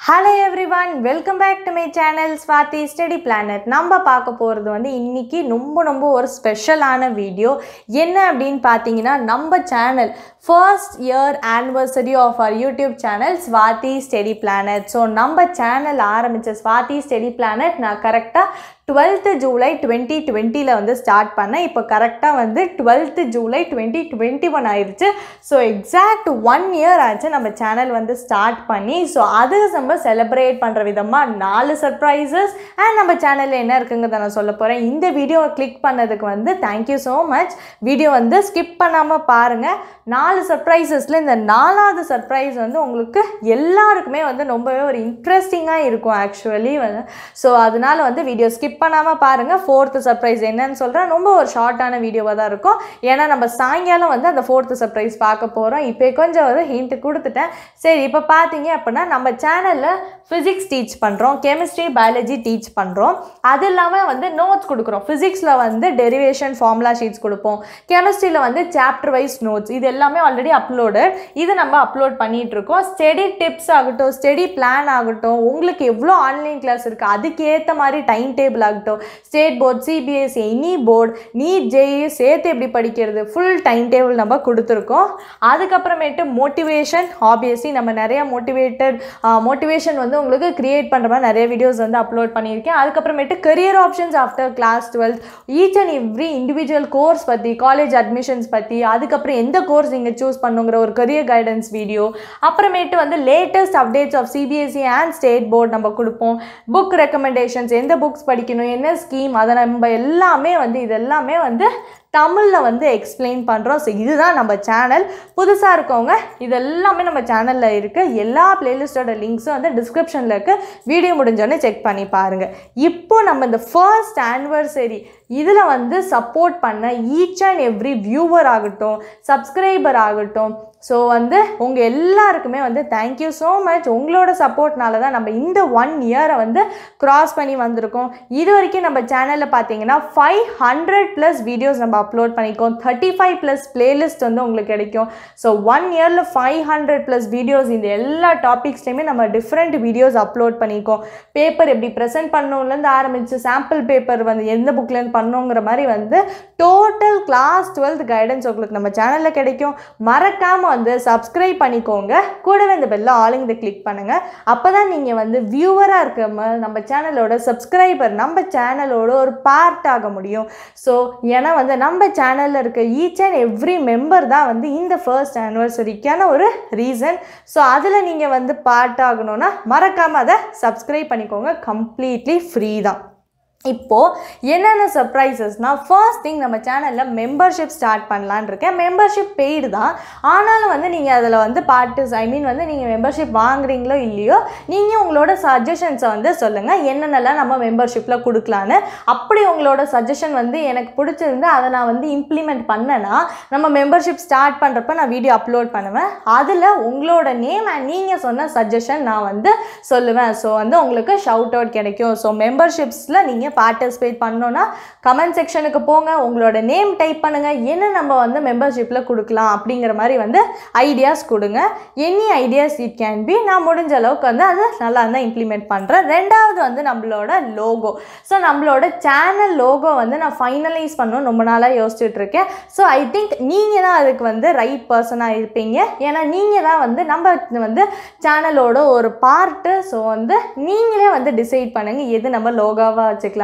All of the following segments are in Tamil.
hello everyone welcome back to my channel Swathi study planet நம்ம பார்க்க போகிறது வந்து இன்னைக்கு ரொம்ப ரொம்ப ஒரு ஸ்பெஷலான வீடியோ என்ன அப்படின்னு பார்த்தீங்கன்னா நம்ம channel first year anniversary of our YouTube channel Swathi study planet so நம்ம சேனல் ஆரம்பித்த ஸ்வாதி ஸ்டடி பிளானட் நான் கரெக்டாக டுவெல்த்து ஜூலை டுவெண்ட்டி டுவெண்ட்டியில் வந்து ஸ்டார்ட் பண்ணேன் இப்போ கரெக்டாக வந்து twelfth July twenty twenty one ஆயிடுச்சு ஸோ எக்ஸாக்ட் ஒன் இயர் ஆச்சு நம்ம சேனல் வந்து ஸ்டார்ட் பண்ணி ஸோ அது நம்ம செலிப்ரேட் பண்ணுற விதமாக நாலு சர்ப்ரைசஸ் அண்ட் நம்ம சேனலில் என்ன இருக்குங்கிறத நான் சொல்ல போகிறேன் இந்த வீடியோவை கிளிக் பண்ணதுக்கு வந்து தேங்க்யூ ஸோ மச் வீடியோ வந்து ஸ்கிப் பண்ணாமல் பாருங்கள் நாலு சர்ப்ரைசஸில் இந்த நாலாவது சர்ப்ரைஸ் வந்து உங்களுக்கு எல்லாருக்குமே வந்து ரொம்பவே ஒரு இன்ட்ரெஸ்டிங்காக இருக்கும் ஆக்சுவலி வந்து ஸோ அதனால வந்து வீடியோ ஸ்கிப் பண்ணாமல் பாருங்கள் ஃபோர்த்து சர்ப்ரைஸ் என்னன்னு சொல்கிறேன் ரொம்ப ஒரு ஷார்ட்டான வீடியோவாக தான் இருக்கும் ஏன்னா நம்ம சாயங்காலம் வந்து அந்த ஃபோர்த்து சர்ப்ரைஸ் பார்க்க போகிறோம் இப்போ கொஞ்சம் ஒரு ஹிண்ட் கொடுத்துட்டேன் சரி இப்போ பார்த்தீங்க அப்படின்னா நம்ம சேனலில் ஃபிசிக்ஸ் டீச் பண்ணுறோம் கெமிஸ்ட்ரி பயாலஜி டீச் பண்ணுறோம் அது இல்லாமல் வந்து நோட்ஸ் கொடுக்குறோம் ஃபிசிக்ஸில் வந்து டெரிவேஷன் ஃபார்முலா ஷீட்ஸ் கொடுப்போம் கெமிஸ்ட்ரியில் வந்து சாப்டர் வைஸ் நோட்ஸ் இது எல்லாமே ஆல்ரெடி அப்லோடு இது நம்ம அப்லோட் பண்ணிகிட்டு இருக்கோம் ஸ்டடி டிப்ஸ் ஆகட்டும் ஸ்டடி பிளான் ஆகட்டும் உங்களுக்கு எவ்வளோ ஆன்லைன் கிளாஸ் இருக்குது அதுக்கேற்ற மாதிரி டைம் டேபிள் ஆகட்டும் state board CBSE any board NEET JEE சேர்த்து எப்படி படிக்கிறது ஃபுல் டைம் டேபிள் நம்ம கொடுத்துருக்கோம் அதுக்கப்புறமேட்டு மோட்டிவேஷன் ஆப்வியஸ்லி நம்ம நிறைய மோட்டிவேட்டட் மோட்டிவேஷன் வந்து உங்களுக்கு கிரியேட் பண்ணுற மாதிரி நிறைய வீடியோஸ் வந்து அப்லோட் பண்ணியிருக்கேன் அதுக்கப்புறமேட்டு career options after class twelfth each and every individual course பற்றி காலேஜ் அட்மிஷன்ஸ் பற்றி அதுக்கப்புறம் எந்த கோர்ஸ் நீங்கள் சூஸ் பண்ணுங்கிற ஒரு கரியர் கைடன்ஸ் வீடியோ அப்புறமேட்டு வந்து latest updates of CBSE and state board நம்ம கொடுப்போம் புக் ரெக்கமெண்டேஷன்ஸ் எந்த புக்ஸ் படிக்கணும் என்ன ஸ்கீம் அதை நம்ம எல்லாமே வந்து இது எல்லாமே வந்து தமிழில் வந்து எக்ஸ்பிளைன் பண்ணுறோம் ஸோ இதுதான் நம்ம சேனல் புதுசாக இருக்கவங்க இது எல்லாமே நம்ம சேனலில் இருக்குது எல்லா பிளேலிஸ்ட்டோட லிங்க்ஸும் வந்து டிஸ்கிரிப்ஷனில் இருக்குது வீடியோ முடிஞ்சோடனே செக் பண்ணி பாருங்கள் இப்போ நம்ம இந்த ஃபர்ஸ்ட் ஆனிவர்சரி இதில் வந்து சப்போர்ட் பண்ண ஈச் அண்ட் எவ்ரி வியூவர் ஆகட்டும் சப்ஸ்கிரைபர் ஆகட்டும் ஸோ வந்து உங்கள் எல்லாருக்குமே வந்து தேங்க்யூ ஸோ மச் உங்களோட சப்போர்ட்னால தான் நம்ம இந்த ஒன் இயரை வந்து க்ராஸ் பண்ணி வந்திருக்கோம் இது வரைக்கும் நம்ம சேனலில் பார்த்தீங்கன்னா ஃபைவ் ஹண்ட்ரட் ப்ளஸ் வீடியோஸ் நம்ம அப்லோட் பண்ணியிருக்கோம் தேர்ட்டி ஃபைவ் ப்ளஸ் பிளேலிஸ்ட் வந்து உங்களுக்கு கிடைக்கும் ஸோ ஒன் இயரில் ஃபைவ் ஹண்ட்ரட் ப்ளஸ் வீடியோஸ் இந்த எல்லா டாபிக்ஸ்லையுமே நம்ம டிஃப்ரெண்ட் வீடியோஸ் அப்லோட் பண்ணியிருக்கோம் பேப்பர் எப்படி ப்ரெசென்ட் பண்ணணும்லேருந்து ஆரம்பித்து சாம்பிள் பேப்பர் வந்து எந்த புக்லேருந்து பண்ணோங்கிற மாதிரி வந்து டோட்டல் கிளாஸ் டுவெல்த் கைடன்ஸ் உங்களுக்கு நம்ம சேனலில் கிடைக்கும் மறக்காமல் வந்து சப்ஸ்கிரைப் பண்ணிக்கோங்க கூடவே இந்த பெல்ல ஆளுங்க இதை கிளிக் பண்ணுங்கள் அப்போ தான் நீங்கள் வந்து வியூவராக இருக்க ம- நம்ம சேனலோட சப்ஸ்கிரைபர் நம்ம சேனலோட ஒரு பார்ட் ஆக முடியும் ஸோ ஏன்னா வந்து நம்ம சேனலில் இருக்க ஈச் அண்ட் எவ்ரி மெம்பர் தான் வந்து இந்த ஃபர்ஸ்ட் ஆனிவர்சரிக்கான ஒரு ரீசன் ஸோ அதில் நீங்கள் வந்து பார்ட் ஆகணும்னா மறக்காமல் அதை சப்ஸ்கிரைப் பண்ணிக்கோங்க கம்ப்ளீட்லி ஃப்ரீ தான் இப்போது என்னென்ன சர்ப்ரைசஸ்னால் ஃபர்ஸ்ட் திங் நம்ம சேனலில் மெம்பர்ஷிப் ஸ்டார்ட் பண்ணலான்னு இருக்கேன் மெம்பர்ஷிப் பெய்டு தான் ஆனாலும் வந்து நீங்கள் அதில் வந்து பார்ட்டிஸ் ஐ மீன் வந்து நீங்கள் மெம்பர்ஷிப் வாங்குறீங்களோ இல்லையோ நீங்கள் உங்களோட சஜஷன்ஸை வந்து சொல்லுங்கள் என்னென்னலாம் நம்ம மெம்பர்ஷிப்பில் கொடுக்கலான்னு அப்படி உங்களோட சஜஷன் வந்து எனக்கு பிடிச்சிருந்து அதை நான் வந்து இம்ப்ளிமெண்ட் பண்ணேன்னா நம்ம மெம்பர்ஷிப் ஸ்டார்ட் பண்ணுறப்ப நான் வீடியோ அப்லோட் பண்ணுவேன் அதில் உங்களோட நேம் அண்ட் நீங்கள் சொன்ன சஜஷன் நான் வந்து சொல்லுவேன் ஸோ வந்து உங்களுக்கு ஷவுட் அவுட் கிடைக்கும் ஸோ மெம்பர்ஷிப்ஸில் நீங்கள் பார்ட்டிசிபேட் பண்ணோன்னா கமெண்ட் செக்ஷனுக்கு போங்க உங்களோட நேம் டைப் பண்ணுங்கள் என்ன நம்ம வந்து மெம்பர்ஷிப்பில் கொடுக்கலாம் அப்படிங்கிற மாதிரி வந்து ஐடியாஸ் கொடுங்க any ideas it can be நான் முடிஞ்ச அளவுக்கு வந்து அதை நல்லா இருந்தால் இம்ப்ளிமெண்ட் பண்ணுறேன் ரெண்டாவது வந்து நம்மளோட லோகோ ஸோ நம்மளோட சேனல் லோகோ வந்து நான் ஃபைனலைஸ் பண்ணணும் ரொம்ப நாளாக யோசிச்சுட்டு இருக்கேன் ஸோ ஐ திங்க் நீங்கள் தான் அதுக்கு வந்து ரைட் பர்சனாக இருப்பீங்க ஏன்னா நீங்கள் தான் வந்து நம்ம வந்து சேனலோட ஒரு பார்ட்டு ஸோ வந்து நீங்களே வந்து டிசைட் பண்ணுங்கள் எது நம்ம லோகோவாக வச்சுக்கலான்னு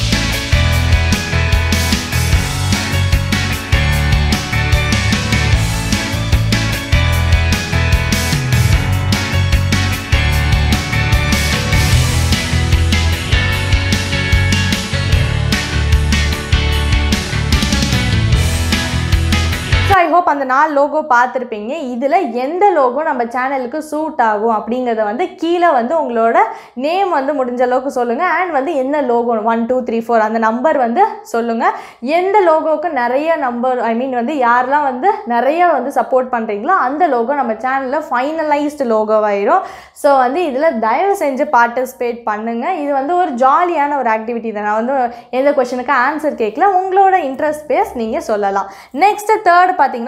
ஸோ ஐ ஹோப் அந்த நாலு லோகோ பார்த்துருப்பீங்க இதில் எந்த லோகோ நம்ம சேனலுக்கு சூட் ஆகும் அப்படிங்கிறத வந்து கீழே வந்து உங்களோட நேம் வந்து முடிஞ்ச அளவுக்கு சொல்லுங்கள் அண்ட் வந்து என்ன logo one two three four அந்த நம்பர் வந்து சொல்லுங்கள் எந்த லோகோவுக்கு நிறைய நம்பர் ஐ மீன் வந்து யாரெல்லாம் வந்து நிறைய வந்து சப்போர்ட் பண்ணுறீங்களோ அந்த லோகோ நம்ம சேனலில் ஃபைனலைஸ்டு லோகோவாயிரும் ஸோ வந்து இதில் தயவு செஞ்சு பார்ட்டிசிபேட் பண்ணுங்கள் இது வந்து ஒரு ஜாலியான ஒரு ஆக்டிவிட்டி தான் நான் வந்து எந்த கொஷனுக்கு ஆன்சர் கேட்கல உங்களோட இன்ட்ரெஸ்ட் பேஸ் நீங்கள் சொல்லலாம் நெக்ஸ்ட் தேர்ட் பார்த்தீங்கன்னா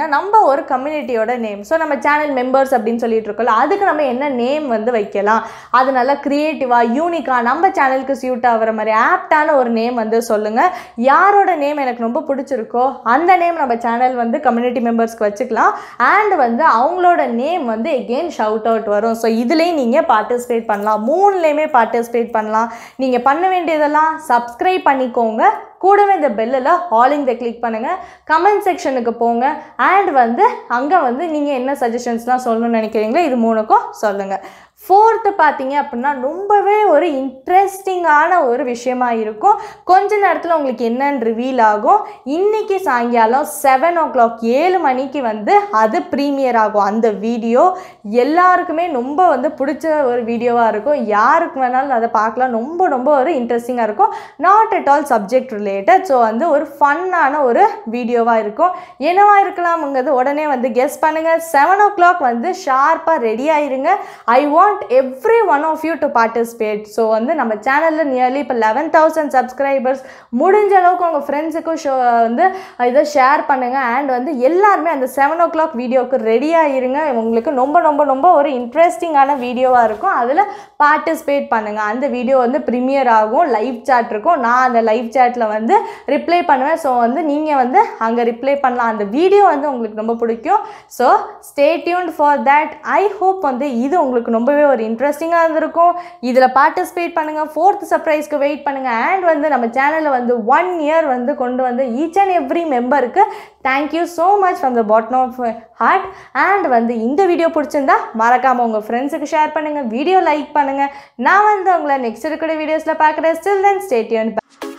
நம்ம ஒரு கம்யூனிட்டியோட நேம் ஸோ நம்ம சேனல் மெம்பர்ஸ் அப்படின்னு சொல்லிட்டு இருக்கோம்ல அதுக்கு நம்ம என்ன நேம் வந்து வைக்கலாம் அது நல்லா க்ரியேட்டிவாக யூனிக்காக நம்ம சேனலுக்கு சியூட் ஆகிற மாதிரி ஆப்டான ஒரு நேம் வந்து சொல்லுங்கள் யாரோட நேம் எனக்கு ரொம்ப பிடிச்சிருக்கோ அந்த நேம் நம்ம சேனல் வந்து கம்யூனிட்டி மெம்பர்ஸ்க்கு வச்சுக்கலாம் அண்ட் வந்து அவங்களோட நேம் வந்து எகெயின் ஷவுட் அவுட் வரும் ஸோ இதுலேயும் நீங்கள் பார்ட்டிசிபேட் பண்ணலாம் மூணுலேயுமே பார்ட்டிசிபேட் பண்ணலாம் நீங்கள் பண்ண வேண்டியதெல்லாம் சப்ஸ்கிரைப் பண்ணிக்கோங்க கூடவே இந்த பெல்லில் ஆலிங் த கிளிக் பண்ணுங்கள் கமெண்ட் செக்ஷனுக்கு போங்க அண்ட் வந்து அங்கே வந்து நீங்கள் என்ன சஜஷன்ஸ்லாம் சொல்லணும்னு நினைக்கிறீங்களோ இது மூணுக்கும் சொல்லுங்கள் ஃபோர்த்து பார்த்தீங்க அப்படின்னா ரொம்பவே ஒரு இன்ட்ரெஸ்டிங்கான ஒரு விஷயமா இருக்கும் கொஞ்ச நேரத்தில் உங்களுக்கு என்னன்னு ரிவீல் ஆகும் இன்னைக்கு சாயங்காலம் செவன் ஓ கிளாக் ஏழு மணிக்கு வந்து அது ப்ரீமியர் ஆகும் அந்த வீடியோ எல்லாருக்குமே ரொம்ப வந்து பிடிச்ச ஒரு வீடியோவாக இருக்கும் யாருக்கு வேணாலும் அதை பார்க்கலாம் ரொம்ப ரொம்ப ஒரு இன்ட்ரெஸ்டிங்காக இருக்கும் not at all subject related so வந்து ஒரு ஃபன்னான ஒரு வீடியோவாக இருக்கும் என்னவா இருக்கலாம்ங்கிறது உடனே வந்து கெஸ் பண்ணுங்கள் செவன் ஓ கிளாக் வந்து ஷார்ப்பாக ரெடி ஆயிருங்க I want everyone of you to participate so வந்து நம்ம சேனலில் நியர்லி இப்போ லெவன் தௌசண்ட் சப்ஸ்கிரைபர்ஸ் முடிஞ்ச அளவுக்கு உங்கள் ஃப்ரெண்ட்ஸுக்கும் ஷோ வந்து இதை ஷேர் பண்ணுங்கள் அண்ட் வந்து எல்லாருமே அந்த செவன் ஓ கிளாக் வீடியோவுக்கு ரெடியாக இருங்க உங்களுக்கு ரொம்ப ரொம்ப ரொம்ப ஒரு இன்ட்ரெஸ்டிங்கான வீடியோவாக இருக்கும் அதில் பார்ட்டிசிபேட் பண்ணுங்கள் அந்த வீடியோ வந்து ப்ரீமியர் ஆகும் லைவ் சாட் இருக்கும் நான் அந்த லைவ் சாட்டில் வந்து ரிப்ளை பண்ணுவேன் ஸோ வந்து நீங்கள் வந்து அங்கே ரிப்ளை பண்ணலாம் அந்த வீடியோ வந்து உங்களுக்கு ரொம்ப பிடிக்கும் so stay tuned for that I hope வந்து இது உங்களுக்கு ரொம்பவே ஒரு இன்ட்ரெஸ்டிங்காக இருந்திருக்கும் இதில் பார்ட்டிசிபேட் பண்ணுங்கள் ஃபோர்த் சர்ப்ரைஸ்க்கு வெயிட் பண்ணுங்கள் அண்ட் வந்து நம்ம சேனலில் வந்து ஒன் இயர் வந்து கொண்டு வந்து ஈச் அண்ட் எவ்ரி மெம்பருக்கு thank you so much from the bottom of heart and வந்து இந்த வீடியோ பிடிச்சிருந்தா மறக்காமல் உங்கள் ஃப்ரெண்ட்ஸுக்கு ஷேர் பண்ணுங்கள் வீடியோ லைக் பண்ணுங்கள் நான் வந்து உங்களை நெக்ஸ்ட் இருக்கிற வீடியோஸில் பார்க்குறேன் ஸ்டில் தென் ஸ்டேட்யூன்